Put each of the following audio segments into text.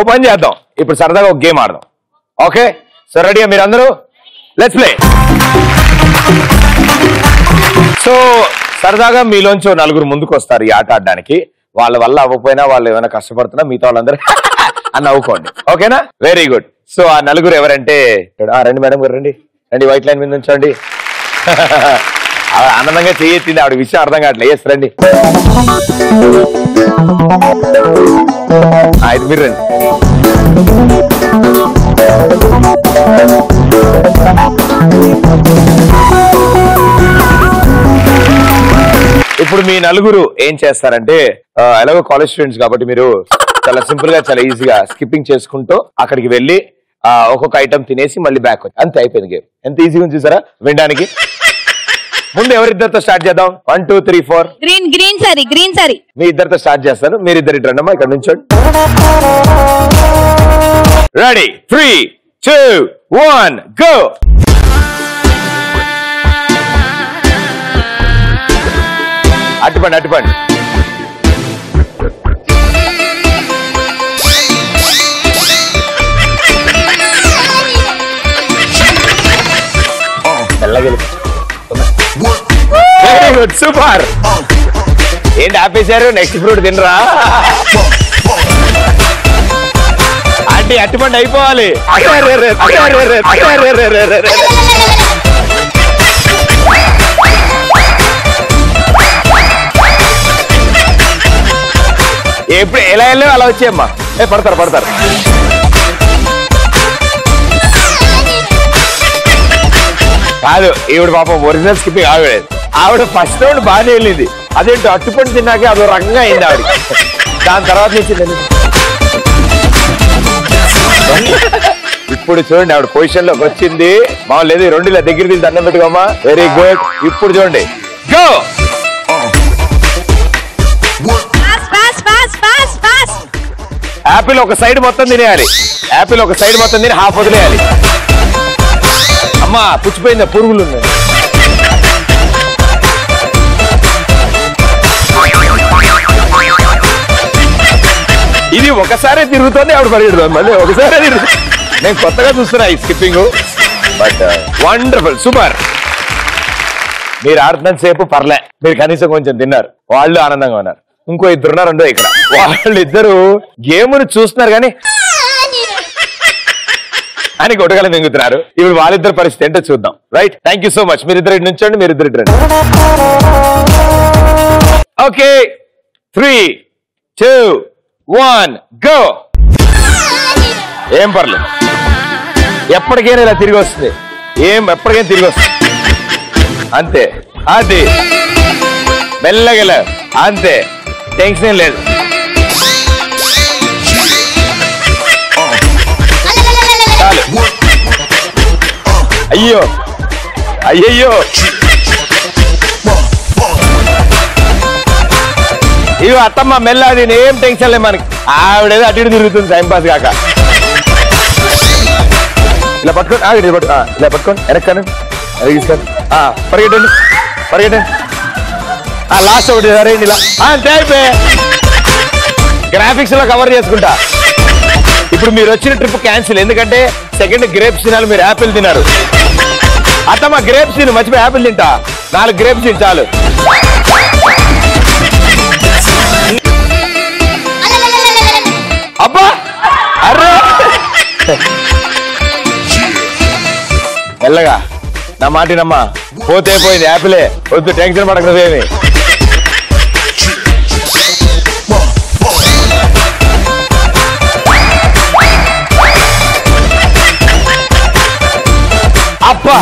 ఓ పని చేద్దాం ఇప్పుడు సరదాగా ఒక గేమ్ ఆడదాం ఓకే సో రెడీగా మీరు అందరూ లెట్స్ ప్లే సో సరదాగా మీలోంచి ఓ నలుగురు ముందుకు వస్తారు ఈ ఆట ఆడడానికి వాళ్ళ వల్ల అవ్వకపోయినా వాళ్ళు ఏమైనా కష్టపడుతున్నా మిగతా వాళ్ళందరూ అని నవ్వుకోండి ఓకేనా వెరీ గుడ్ సో ఆ నలుగురు ఎవరంటే ఆ, రండి మేడం గారు రండి రండి వైట్ లైన్ మీద ఉంచండి ఆవిడ ఆనందంగా చేయెత్తింది ఆవిడ విషయం అర్థం కావట్లేదు ఎస్ రండి ఆ, ఇది మీరు రండి ఇప్పుడు మీ నలుగురు ఏం చేస్తారంటే ఆ, ఎలాగో కాలేజ్ స్టూడెంట్స్ కాబట్టి మీరు చాలా సింపుల్ గా చాలా ఈజీగా స్కిప్పింగ్ చేసుకుంటూ అక్కడికి వెళ్ళి ఆ, ఒక్కొక్క ఐటమ్ తినేసి మళ్ళీ బ్యాక్ వచ్చి అంతే అయిపోయింది గేమ్ ఎంత ఈజీగా ఉంది చూసారా వినడానికి ముందు ఎవరిద్దరితో స్టార్ట్ చేద్దాం one two three four green green sorry green sorry మీ ఇద్దరితో స్టార్ట్ చేస్తాను మీరు ఇద్దరు ఇటు రండమ్మా ఇక్కడ నుంచోండి ready three two one go అటుపండి అటుపండి మెల్లగా వెరీ గుడ్ సూపర్ ఏంటి ఆపేశారు నెక్స్ట్ ఫ్రూట్ తినరా ఆంటీ అట్టుపండి అయిపోవాలి అరెరెరె, అరెరెరె, అరెరెరెరెరెరె. ఎప్పుడు ఎలా వెళ్ళో అలా వచ్చేయమ్మా ఏ పడతారు పడతారు కాదు ఈవిడ పాపం ఒరిజినల్ స్కిప్పింగ్ ఆవిడ ఆవిడ ఫస్ట్ రౌండ్ బాగానే వెళ్ళింది అదేంటో అట్టుపండు తిన్నాక అదో రకంగా అయింది ఆవిడ దాని తర్వాత నుంచి నేను- ఇప్పుడు చూడండి ఆవిడ పొజిషన్ లోకి వచ్చింది మామూలు లేదు ఈ రెండు ఇలా దగ్గర తీసి దండం పెట్టుకోమా వెరీ గుడ్ ఇప్పుడు చూడండి go fast fast fast fast fast apple ఒక సైడ్ మొత్తం తినేయాలి యాపిల్ ఒక సైడ్ మొత్తం తిని హాఫ్ వదిలేయాలి అమ్మా పుచ్చిపోయిందా పురుగులు ఉన్నాయి ఇది ఒకసారే తిరుగుతుంది ఆవిడ పరిగెడుతుంది మళ్ళీ ఒకసారే తిరుగుతుంది నేను కొత్తగా చూస్తున్నా ఈ స్కిప్పింగ్ బట్ వండర్ఫుల్ సూపర్ మీరు ఆడుతున్నంత సేపు పర్లే మీరు కనీసం కొంచెం తిన్నారు వాళ్ళు ఆనందంగా ఉన్నారు ఇంకో ఇద్దరు ఉన్నారండో ఇక్కడ వాళ్ళిద్దరు గేమ్ను చూస్తున్నారు కానీ అని కొట్టగల మింగుతున్నారు ఇప్పుడు వాళ్ళిద్దరు పరిస్థితి ఏంటో చూద్దాం right thank you so much మీరిద్దరు ఇటు నుంచోండి మీరిద్దరు ఇటు రండి okay three two one go ఏం పర్లేదు ఎప్పటికైనా ఇలా తిరిగి వస్తుంది ఏం ఎప్పటికైనా తిరిగి వస్తుంది అంతే అది మెల్లగల అంతే టెన్షన్ ఏం లేదు చాలు అయ్యో అయ్యయ్యో ఇవి అత్తమ్మ మెల్ల అది ఏం టెన్షన్ లేదు మనకి ఆవిడేదో అటు ఇటు తిరుగుతుంది టైం పాస్ కాక ఇలా పట్టుకోండి ఆగండి ఇలా పట్టు- ఆ, ఇలా పట్టుకోండి వెనక్కాను అది తీసుకోండి ఆ, పరిగెట్టండి పరిగెట్టండి ఆ లాస్ట్ ఒకటి సరే ఇలా ఆ, అంతే అయిపోయి గ్రాఫిక్స్ లో కవర్ చేసుకుంటా ఇప్పుడు మీరు వచ్చిన ట్రిప్ క్యాన్సిల్ ఎందుకంటే సెకండ్ గ్రేప్స్ తినాలి మీరు యాపిల్ తిన్నారు అత్తమ్మ గ్రేప్స్ తిను మర్చిపోయి యాపిల్ తింటా నాలుగు గ్రేప్స్ తిని చాలు అబ్బా అర్రే మెల్లగా నా మాటినమ్మా పోతే పోయింది యాపిలే వద్దు టెన్షన్ పడకదేమి అబ్బా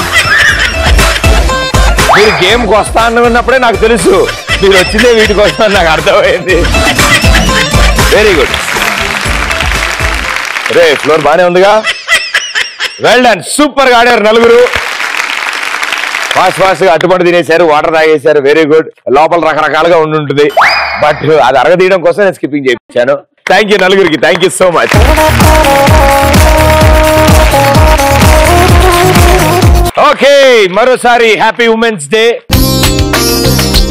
మీరు గేమ్కి వస్తా అన్నప్పుడే నాకు తెలుసు మీరు వచ్చిందే వీటికి వస్తా నాకు అర్థమైంది వెరీ గుడ్ రే ఫ్లోర్ బానే ఉందిగా వెల్ డన్ సూపర్ గా ఆడారు నలుగురు ఫాస్ట్ ఫాస్ట్ గా అట్టుపండు తినేశారు వాటర్ తాగేశారు వెరీ గుడ్ లోపల రకరకాలుగా ఉండి ఉంటుంది బట్ అది అరగదీయడం కోసం నేను స్కిప్పింగ్ చేయించాను థ్యాంక్ యూ నలుగురికి thank you so much okay మరోసారి హ్యాపీ ఉమెన్స్ డే